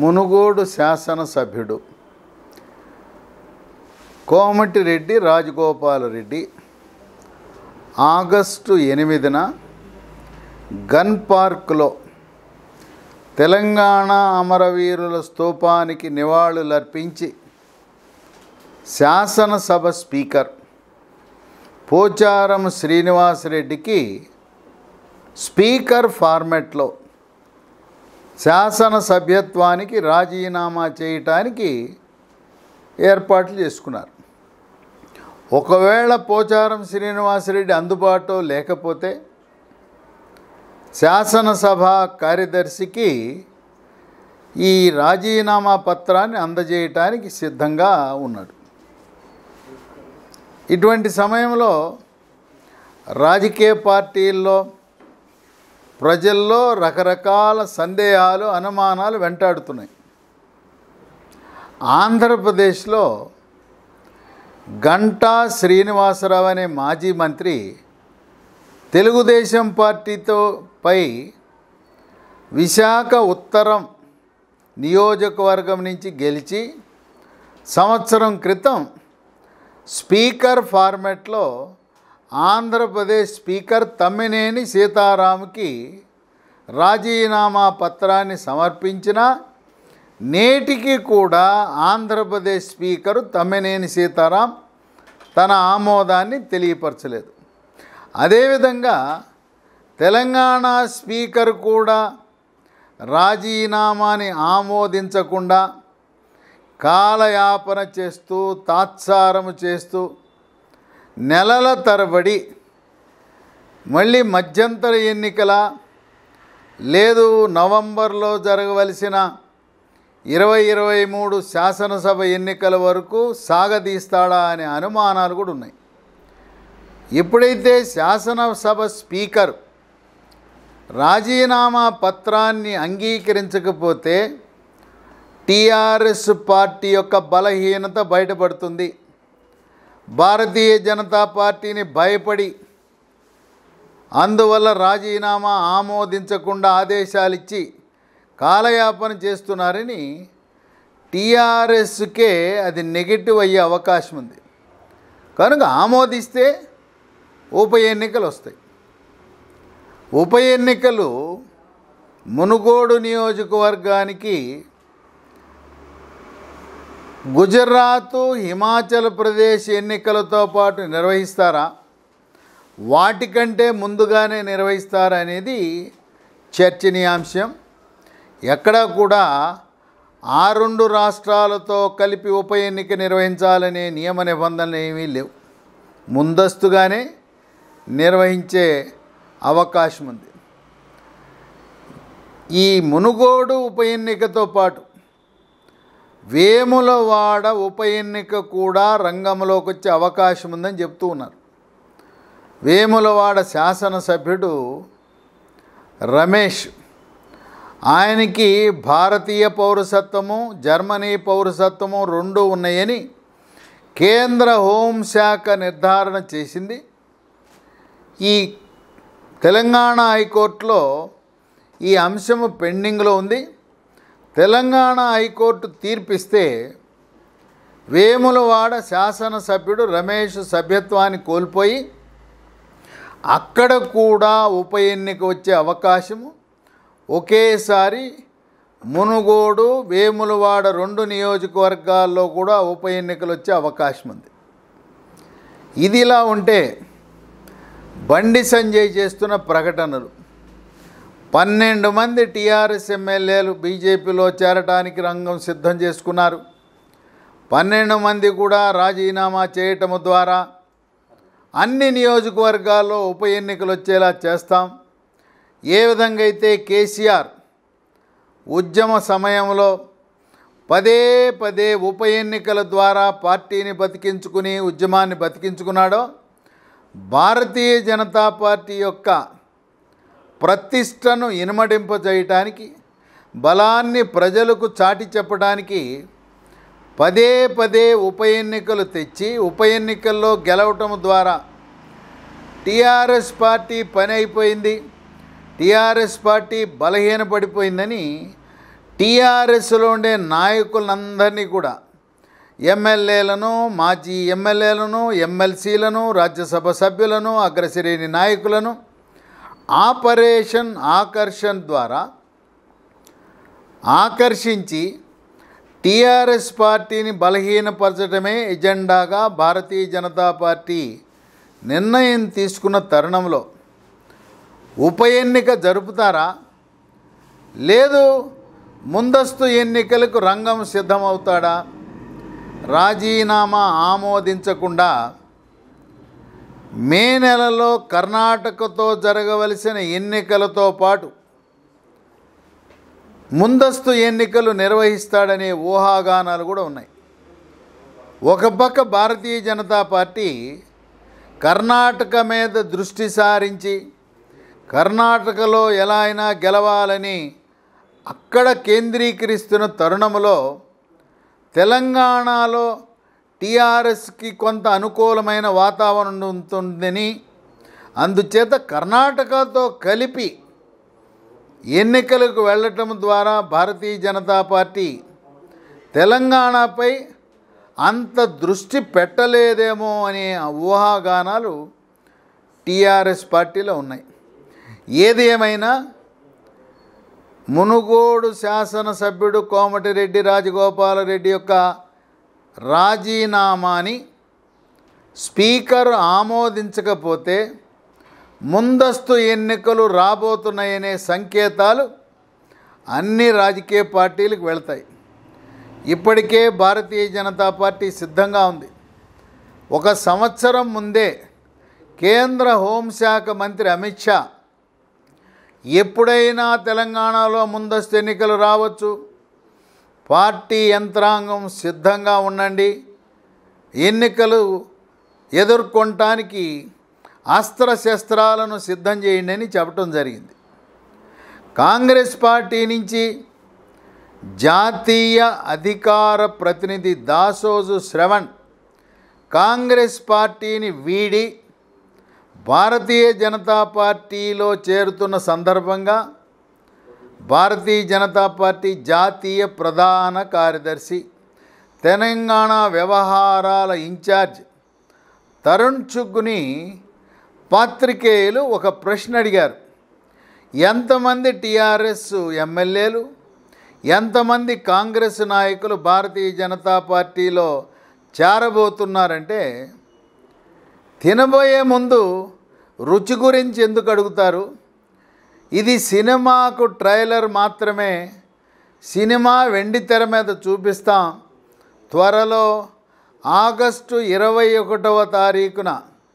మునుగోడు శాసనసభ్యుడు కోమటిరెడ్డి రాజగోపాలరెడ్డి ఆగస్టు ఎనిమిదిన గన్ పార్క్లో తెలంగాణ అమరవీరుల స్తూపానికి నివాళులర్పించి శాసనసభ స్పీకర్ పోచారం శ్రీనివాసరెడ్డికి స్పీకర్ ఫార్మెట్లో శాసన సభ్యత్వానికి రాజీనామా చేయటానికి ఏర్పాట్లు చేసుకున్నారు ఒకవేళ పోచారం శ్రీనివాసరెడ్డి అందుబాటులో లేకపోతే శాసనసభ కార్యదర్శికి ఈ రాజీనామా పత్రాన్ని అందజేయటానికి సిద్ధంగా ఉన్నాడు ఇటువంటి సమయంలో రాజకీయ పార్టీల్లో ప్రజల్లో రకరకాల సందేహాలు అనుమానాలు వెంటాడుతున్నాయి ఆంధ్రప్రదేశ్లో గంటా శ్రీనివాసరావు అనే మాజీ మంత్రి తెలుగుదేశం పార్టీతో పై విశాఖ ఉత్తరం నియోజకవర్గం నుంచి గెలిచి సంవత్సరం క్రితం స్పీకర్ ఫార్మెట్లో ఆంధ్రప్రదేశ్ స్పీకర్ తమ్మినేని సీతారాంకి రాజీనామా పత్రాన్ని సమర్పించిన నేటికి కూడా ఆంధ్రప్రదేశ్ స్పీకరు తమ్మినేని సీతారాం తన ఆమోదాన్ని తెలియపరచలేదు అదేవిధంగా తెలంగాణ స్పీకర్ కూడా రాజీనామాని ఆమోదించకుండా కాలయాపన చేస్తూ తాత్సారము చేస్తూ నెలల తరబడి మళ్ళీ మధ్యంతర ఎన్నికల లేదు నవంబర్లో జరగవలసిన ఇరవై ఇరవై మూడు శాసనసభ ఎన్నికల వరకు సాగదీస్తాడా అనే అనుమానాలు కూడా ఉన్నాయి ఎప్పుడైతే శాసనసభ స్పీకర్ రాజీనామా పత్రాన్ని అంగీకరించకపోతే టీఆర్ఎస్ పార్టీ యొక్క బలహీనత బయటపడుతుంది భారతీయ జనతా పార్టీని భయపడి అందువల్ల రాజీనామా ఆమోదించకుండా ఆదేశాలు ఇచ్చి కాలయాపన చేస్తున్నారని టీఆర్ఎస్కే అది నెగిటివ్ అయ్యే అవకాశం ఉంది కనుక ఆమోదిస్తే ఉప ఎన్నికలు వస్తాయి ఉప ఎన్నికలు మునుగోడు నియోజకవర్గానికి గుజరాత్ హిమాచల్ ప్రదేశ్ ఎన్నికలతో పాటు నిర్వహిస్తారా వాటికంటే ముందుగానే నిర్వహిస్తారా అనేది చర్చనీయాంశం ఎక్కడా కూడా ఆ రెండు రాష్ట్రాలతో కలిపి ఉప ఎన్నిక నిర్వహించాలనే నియమ నిబంధనలు ఏమీ లేవు ముందస్తుగానే నిర్వహించే అవకాశం ఉంది ఈ మునుగోడు ఉప ఎన్నికతో పాటు వేములవాడ ఉప ఎన్నిక కూడా రంగంలోకి వచ్చే అవకాశం ఉందని చెప్తూ ఉన్నారు వేములవాడ శాసనసభ్యుడు రమేష్ ఆయనకి భారతీయ పౌరసత్వము జర్మనీ పౌరసత్వము రెండు ఉన్నాయని కేంద్ర హోంశాఖ నిర్ధారణ చేసింది ఈ తెలంగాణ హైకోర్టులో ఈ అంశము పెండింగ్లో ఉంది తెలంగాణ హైకోర్టు తీర్పిస్తే వేములవాడ శాసనసభ్యుడు రమేష్ సభ్యత్వాన్ని కోల్పోయి అక్కడ కూడా ఉప ఎన్నిక వచ్చే అవకాశము ఒకేసారి మునుగోడు వేములవాడ రెండు నియోజకవర్గాల్లో కూడా ఉప ఎన్నికలు వచ్చే అవకాశం ఉంది ఇది ఇలా ఉంటే బండి సంజయ్ చేస్తున్న ప్రకటనలు పన్నెండు మంది టీఆర్ఎస్ ఎమ్మెల్యేలు బీజేపీలో చేరటానికి రంగం సిద్ధం చేసుకున్నారు పన్నెండు మంది కూడా రాజీనామా చేయటము ద్వారా అన్ని నియోజకవర్గాల్లో ఉప ఎన్నికలు వచ్చేలా చేస్తాం ఏ విధంగా అయితే కేసీఆర్ ఉద్యమ సమయంలో పదే పదే ఉప ఎన్నికల ద్వారా పార్టీని బతికించుకుని ఉద్యమాన్ని బతికించుకున్నాడో భారతీయ జనతా పార్టీ యొక్క ప్రతిష్టను ఇనుమడింపజేయటానికి బలాన్ని ప్రజలకు చాటి చెప్పడానికి పదే పదే ఉప ఎన్నికలు తెచ్చి ఉప ఎన్నికల్లో గెలవటం ద్వారా టీఆర్ఎస్ పార్టీ పని అయిపోయింది టీఆర్ఎస్ పార్టీ బలహీనపడిపోయిందని టీఆర్ఎస్లో ఉండే నాయకులందరినీ కూడా ఎమ్మెల్యేలను మాజీ ఎమ్మెల్యేలను ఎమ్మెల్సీలను రాజ్యసభ సభ్యులను అగ్రశ్రేణి నాయకులను ఆపరేషన్ ఆకర్షణ్ ద్వారా ఆకర్షించి టీఆర్ఎస్ పార్టీని బలహీనపరచడమే ఎజెండాగా భారతీయ జనతా పార్టీ నిర్ణయం తీసుకున్న తరుణంలో ఉప ఎన్నిక జరుపుతారా లేదు ముందస్తు ఎన్నికలకు రంగం సిద్ధమవుతాడా రాజీనామా ఆమోదించకుండా మే నెలలో కర్ణాటకతో జరగవలసిన ఎన్నికలతో పాటు ముందస్తు ఎన్నికలు నిర్వహిస్తాడనే ఊహాగానాలు కూడా ఉన్నాయి ఒక పక్క భారతీయ జనతా పార్టీ కర్ణాటక మీద దృష్టి సారించి కర్ణాటకలో ఎలా అయినా గెలవాలని అక్కడ కేంద్రీకరిస్తున్న తరుణంలో తెలంగాణలో టీఆర్ఎస్కి కొంత అనుకూలమైన వాతావరణం ఉంటుందని అందుచేత కర్ణాటకతో కలిపి ఎన్నికలకు వెళ్ళటం ద్వారా భారతీయ జనతా పార్టీ తెలంగాణపై అంత దృష్టి పెట్టలేదేమో అనే ఊహాగానాలు టీఆర్ఎస్ పార్టీలో ఉన్నాయి ఏది ఏమైనా మునుగోడు శాసనసభ్యుడు కోమటిరెడ్డి రాజగోపాలరెడ్డి యొక్క రాజీనామాని స్పీకర్ ఆమోదించకపోతే ముందస్తు ఎన్నికలు రాబోతున్నాయనే సంకేతాలు అన్ని రాజకీయ పార్టీలకు వెళ్తాయి ఇప్పటికే భారతీయ జనతా పార్టీ సిద్ధంగా ఉంది ఒక సంవత్సరం ముందే కేంద్ర హోంశాఖ మంత్రి అమిత్ షా ఎప్పుడైనా తెలంగాణలో ముందస్తు ఎన్నికలు రావచ్చు పార్టీ యంత్రాంగం సిద్ధంగా ఉండండి ఎన్నికలు ఎదుర్కొనటానికి అస్త్రశస్త్రాలను సిద్ధం చేయండి అని చెప్పడం జరిగింది కాంగ్రెస్ పార్టీ నుంచి జాతీయ అధికార ప్రతినిధి దాసోజు శ్రవణ్ కాంగ్రెస్ పార్టీని వీడి భారతీయ జనతా పార్టీలో చేరుతున్న సందర్భంగా భారతీయ జనతా పార్టీ జాతీయ ప్రధాన కార్యదర్శి తెలంగాణ వ్యవహారాల ఇన్ఛార్జ్ తరుణ్ చుగ్గుని పాత్రికేయులు ఒక ప్రశ్న అడిగారు ఎంతమంది టీఆర్ఎస్ ఎమ్మెల్యేలు ఎంతమంది కాంగ్రెస్ నాయకులు భారతీయ జనతా పార్టీలో చేరబోతున్నారంటే తినబోయే ముందు రుచి గురించి ఎందుకు అడుగుతారు ఇది సినిమాకు ట్రైలర్ మాత్రమే సినిమా వెండి తెర మీద చూపిస్తాం త్వరలో ఆగస్టు ఇరవై ఒకటవ తారీఖున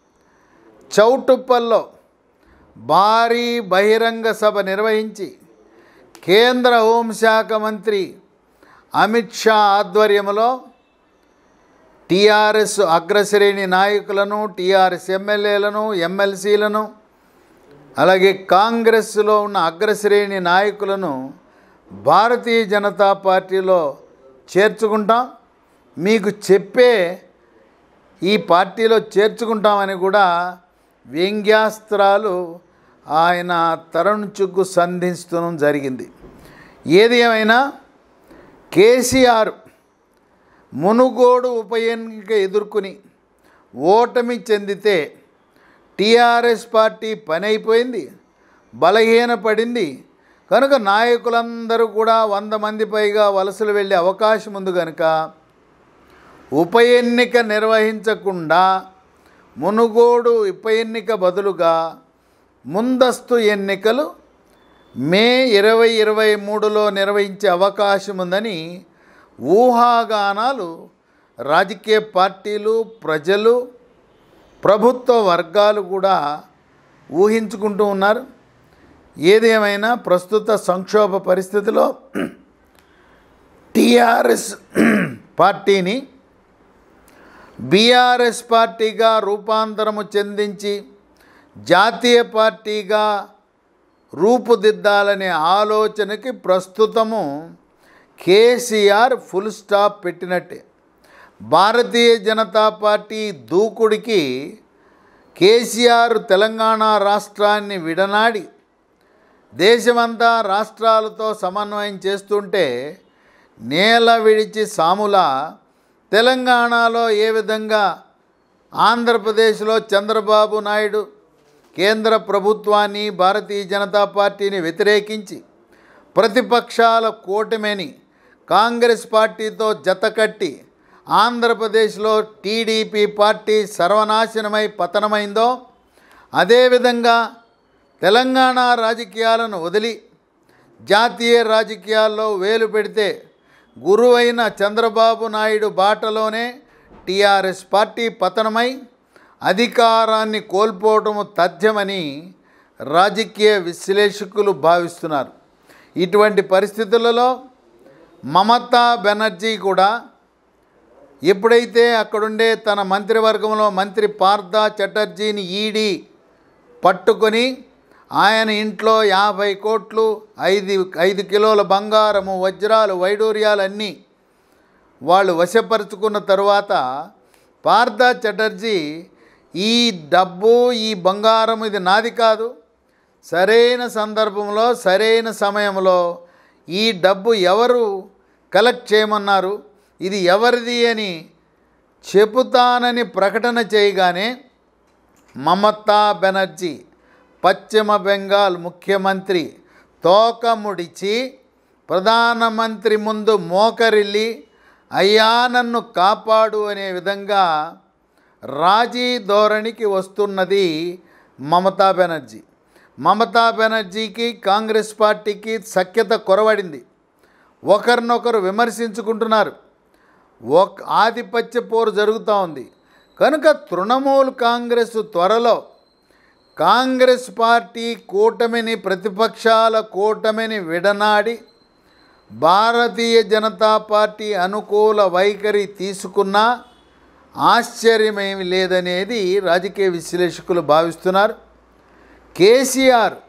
చౌటుప్పల్లో భారీ బహిరంగ సభ నిర్వహించి కేంద్ర హోంశాఖ మంత్రి అమిత్ షా ఆధ్వర్యంలో టీఆర్ఎస్ అగ్రశ్రేణి నాయకులను టీఆర్ఎస్ ఎమ్మెల్యేలను ఎమ్మెల్సీలను అలాగే కాంగ్రెస్లో ఉన్న అగ్రశ్రేణి నాయకులను భారతీయ జనతా పార్టీలో చేర్చుకుంటాం మీకు చెప్పే ఈ పార్టీలో చేర్చుకుంటామని కూడా వ్యంగ్యాస్త్రాలు ఆయన తరుణ్ చుగ్గు సంధించడం జరిగింది ఏది ఏమైనా కేసీఆర్ మునుగోడు ఉప ఎన్నిక ఎదుర్కొని ఓటమి చెందితే టీఆర్ఎస్ పార్టీ పని అయిపోయింది బలహీనపడింది కనుక నాయకులందరూ కూడా వంద మంది పైగా వలసలు వెళ్ళే అవకాశం ఉంది కనుక ఉప ఎన్నిక నిర్వహించకుండా మునుగోడు ఉప ఎన్నిక బదులుగా ముందస్తు ఎన్నికలు మే ఇరవై ఇరవై మూడులో నిర్వహించే అవకాశం ఉందని ఊహాగానాలు రాజకీయ పార్టీలు ప్రజలు ప్రభుత్వ వర్గాలు కూడా ఊహించుకుంటూ ఉన్నారు ఏదేమైనా ప్రస్తుత సంక్షోభ పరిస్థితిలో టీఆర్ఎస్ పార్టీని బీఆర్ఎస్ పార్టీగా రూపాంతరము చెందించి జాతీయ పార్టీగా రూపుదిద్దాలనే ఆలోచనకి ప్రస్తుతము కేసీఆర్ ఫుల్ స్టాప్ పెట్టినట్టే భారతీయ జనతా పార్టీ దూకుడికి కేసీఆర్ తెలంగాణ రాష్ట్రాన్ని విడనాడి దేశమంతా రాష్ట్రాలతో సమన్వయం చేస్తుంటే నేల విడిచి సాముల తెలంగాణలో ఏ విధంగా ఆంధ్రప్రదేశ్లో చంద్రబాబు నాయుడు కేంద్ర ప్రభుత్వాన్ని భారతీయ జనతా పార్టీని వ్యతిరేకించి ప్రతిపక్షాల కూటమిని కాంగ్రెస్ పార్టీతో జతకట్టి ఆంధ్రప్రదేశ్లో టీడీపీ పార్టీ సర్వనాశనమై పతనమైందో అదేవిధంగా తెలంగాణ రాజకీయాలను వదిలి జాతీయ రాజకీయాల్లో వేలు పెడితే గురువైన చంద్రబాబు నాయుడు బాటలోనే టీఆర్ఎస్ పార్టీ పతనమై అధికారాన్ని కోల్పోవటము తథ్యమని రాజకీయ విశ్లేషకులు భావిస్తున్నారు ఇటువంటి పరిస్థితులలో మమతా బెనర్జీ కూడా ఎప్పుడైతే అక్కడుండే తన మంత్రివర్గంలో మంత్రి పార్థ చటర్జీని ఈడీ పట్టుకొని ఆయన ఇంట్లో యాభై కోట్లు ఐదు ఐదు కిలోల బంగారము వజ్రాలు వైడూర్యాలు అన్నీ వాళ్ళు వశపరుచుకున్న తరువాత పార్థ చటర్జీ ఈ డబ్బు ఈ బంగారం ఇది నాది కాదు సరైన సందర్భంలో సరైన సమయంలో ఈ డబ్బు ఎవరు కలెక్ట్ చేయమన్నారు ఇది ఎవరిది అని చెబుతానని ప్రకటన చేయగానే మమతా బెనర్జీ పశ్చిమ బెంగాల్ ముఖ్యమంత్రి తోక ముడిచి ప్రధానమంత్రి ముందు మోకరిల్లి అయ్యా నన్ను కాపాడు అనే విధంగా రాజీ ధోరణికి వస్తున్నది మమతా బెనర్జీ మమతా బెనర్జీకి కాంగ్రెస్ పార్టీకి సఖ్యత కొరవడింది ఒకరినొకరు విమర్శించుకుంటున్నారు ఒక ఆధిపత్య పోరు జరుగుతూ ఉంది కనుక తృణమూల్ కాంగ్రెస్ త్వరలో కాంగ్రెస్ పార్టీ కూటమిని ప్రతిపక్షాల కూటమిని విడనాడి భారతీయ జనతా పార్టీ అనుకూల వైఖరి తీసుకున్నా ఆశ్చర్యమేమి లేదనేది రాజకీయ విశ్లేషకులు భావిస్తున్నారు కేసీఆర్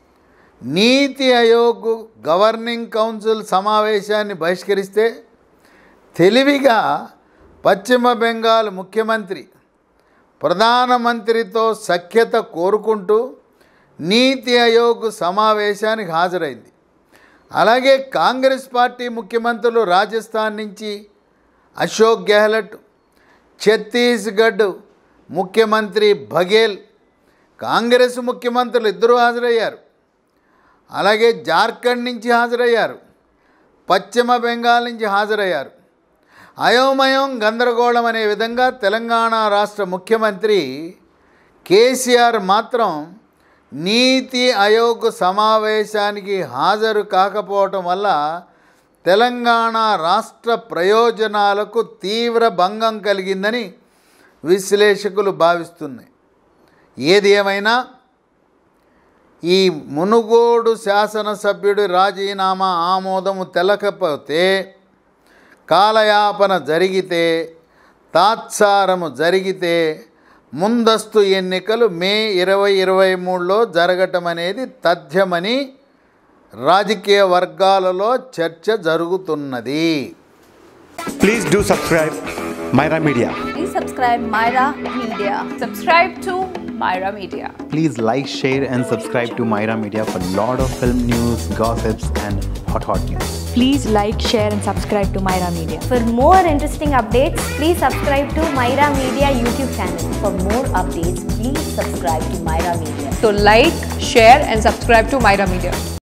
నీతి ఆయోగ్ గవర్నింగ్ కౌన్సిల్ సమావేశాన్ని బహిష్కరిస్తే తెలివిగా పశ్చిమ బెంగాల్ ముఖ్యమంత్రి ప్రధానమంత్రితో సఖ్యత కోరుకుంటూ నీతి ఆయోగ్ సమావేశానికి హాజరైంది అలాగే కాంగ్రెస్ పార్టీ ముఖ్యమంత్రులు రాజస్థాన్ నుంచి అశోక్ గెహ్లట్ ఛత్తీస్గఢ్ ముఖ్యమంత్రి బఘేల్ కాంగ్రెస్ ముఖ్యమంత్రులు ఇద్దరూ హాజరయ్యారు అలాగే జార్ఖండ్ నుంచి హాజరయ్యారు పశ్చిమ బెంగాల్ నుంచి హాజరయ్యారు అయోమయం గందరగోళం అనే విధంగా తెలంగాణ రాష్ట్ర ముఖ్యమంత్రి కేసీఆర్ మాత్రం నీతి ఆయోగ్ సమావేశానికి హాజరు కాకపోవటం వల్ల తెలంగాణ రాష్ట్ర ప్రయోజనాలకు తీవ్ర భంగం కలిగిందని విశ్లేషకులు భావిస్తున్నాయి ఏది ఏమైనా ఈ మునుగోడు శాసనసభ్యుడి రాజీనామా ఆమోదము తెలకపోతే కాలయాపన జరిగితే తాత్సారము జరిగితే ముందస్తు ఎన్నికలు మే ఇరవై ఇరవై మూడులో జరగటం అనేది తథ్యమని రాజకీయ వర్గాలలో చర్చ జరుగుతున్నది Please do subscribe Myra Media. Please subscribe Myra Media. Subscribe to Myra Media. Please like, share, and subscribe to Myra Media for lot of film news, gossips, and hot hot news. Please like, share, and subscribe to Myra Media. For more interesting updates, please subscribe to Myra Media YouTube channel. For more updates, please subscribe to Myra Media. So like, share and subscribe to Myra Media.